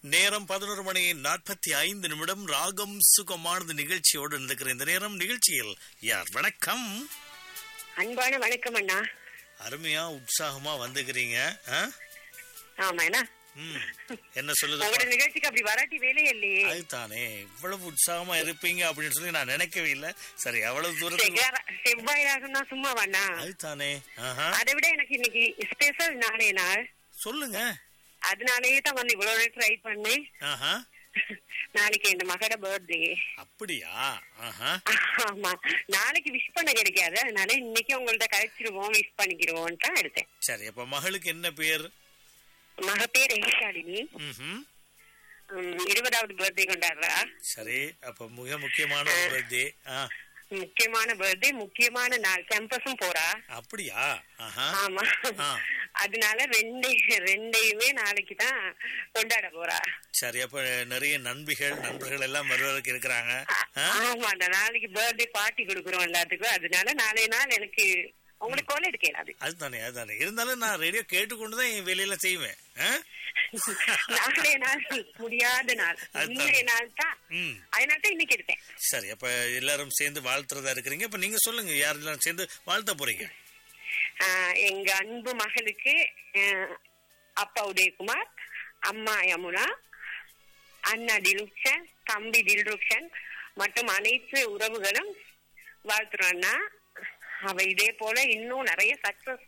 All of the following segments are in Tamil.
நேரம் பதினோரு மணி நாற்பத்தி ஐந்து நிமிடம் ராகம் சுகமானது நிகழ்ச்சியோடு இருக்கிற இந்த நேரம் நிகழ்ச்சியில் யார் வணக்கம் அன்பான வணக்கம் அண்ணா அருமையா உற்சாகமா வந்துக்கிறீங்க ஆ? ஆமா என்ன ம். என்ன சொல்லுது உங்களோட நிகழ்ச்சிக்கு அப்படி வராட்டி வேலையே இல்லையே அதுதானே இவ்வளவு உற்சாகமா இருப்பீங்க அப்படின்னு சொல்லி நான் நினைக்கவே இல்லை சரி அவ்வளவு தூரத்துக்கு செவ்வாய் செவ்வாய் ராகம்னா சும்மா வேணா அதுதானே ஆஹா அதை விட எனக்கு இன்னைக்கு ஸ்பெஷல் நாளே நாள் சொல்லுங்க அதனாலேயே தான் வந்து இவ்வளவு நேரம் ட்ரை பண்ணேன் ஆஹா நாளைக்கு என் மகட பர்த்டே அப்படியா ஆஹா ஆமா நாளைக்கு விஷ் பண்ண கிடைக்காது அதனால இன்னைக்கு உங்கள்ட்ட கழிச்சிருவோம் விஷ் பண்ணிக்கிறோம் தான் எடுத்தேன் சரி அப்ப மகளுக்கு என்ன பேர் மக பேர் ஈஷாலினி ம்ஹும். உம், இருபதாவது பர்த்டே கொண்டாடுறா சரி அப்ப மிக முக்கியமான ஒரு birthday. ஆ முக்கியமான பர்த்டே முக்கியமான நாள் கேம்பஸும் போறா அப்படியா ஆஹா ஆமா ஆ. அதனால ரெண்டே ரெண்டையுமே நாளைக்கு தான் கொண்டாட போறா சரி அப்ப நிறைய நண்பிகள் நண்பர்கள் எல்லாம் வருவதற்கு இருக்கிறாங்க ஆ? ஆமாண்டா நாளைக்கு பர்த்டே பார்ட்டி கொடுக்குறோம் எல்லாத்துக்கும் அதனால நாளைய நாள் எனக்கு உங்களுக்கு கோல எடுக்கலாது அதுதானே அதுதானே இருந்தாலும் நான் ரேடியோ கேட்டுக்கொண்டுதான் என் வேலையில செய்வேன் ஆ? நாளைய நாள் முடியாத நாள் அதுதான். இன்றைய நாள் தான் ம் அதனால தான் இன்னைக்கு எடுத்தேன் சரி அப்ப எல்லாரும் சேர்ந்து வாழ்த்துறதா இருக்கிறீங்க அப்ப நீங்க சொல்லுங்க யாரெல்லாம் சேர்ந்து வாழ்த்த போறீங்க ஆஹ் எங்க அன்பு மகளுக்கு ஆஹ் அப்பா உதயகுமார் அம்மா யமுனா அண்ணா திலுக்ஷன் தம்பி தில்ருக்ஷன் மற்றும் அனைத்து உறவுகளும் வாழ்த்துறோம் அண்ணா அவ இதே போல இன்னும் நிறைய சக்சஸ்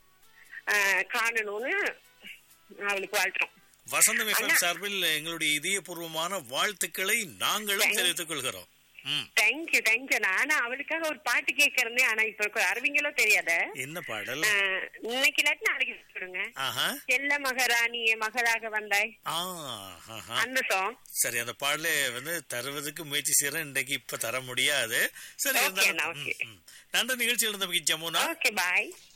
காணணும்னு அவளுக்கு வாழ்த்துறோம் வசந்தம் அண்ணா. எஃப்எம் சார்பில் எங்களுடைய இதயபூர்வமான வாழ்த்துக்களை நாங்களும் தெரிவித்துக் கொள்கிறோம் ம் தேங்க்யூ தேங்க்யூ நானா அவளுக்காக ஒரு பாட்டு கேட்கறேன் ஆனா இப்ப அறிவிங்களோ தெரியாத என்ன பாடல் ஆஹ் இன்னைக்கு இல்லாட்டி நாளைக்கு சொல்லுங்க ஆஹா செல்ல மகாராணி என் மகளாக வந்தாய் ஆ ஆஹா அந்த சாங் சரி அந்த பாடலை வந்து தருவதற்கு முயற்சி செய்யறேன் இன்றைக்கு இப்ப தர முடியாது சரி Okay, இருந்தாலும் அண்ணா, ம், okay. ம். நன்றி நிகழ்ச்சியில் இருந்த ஜமுனா ஓகே பாய்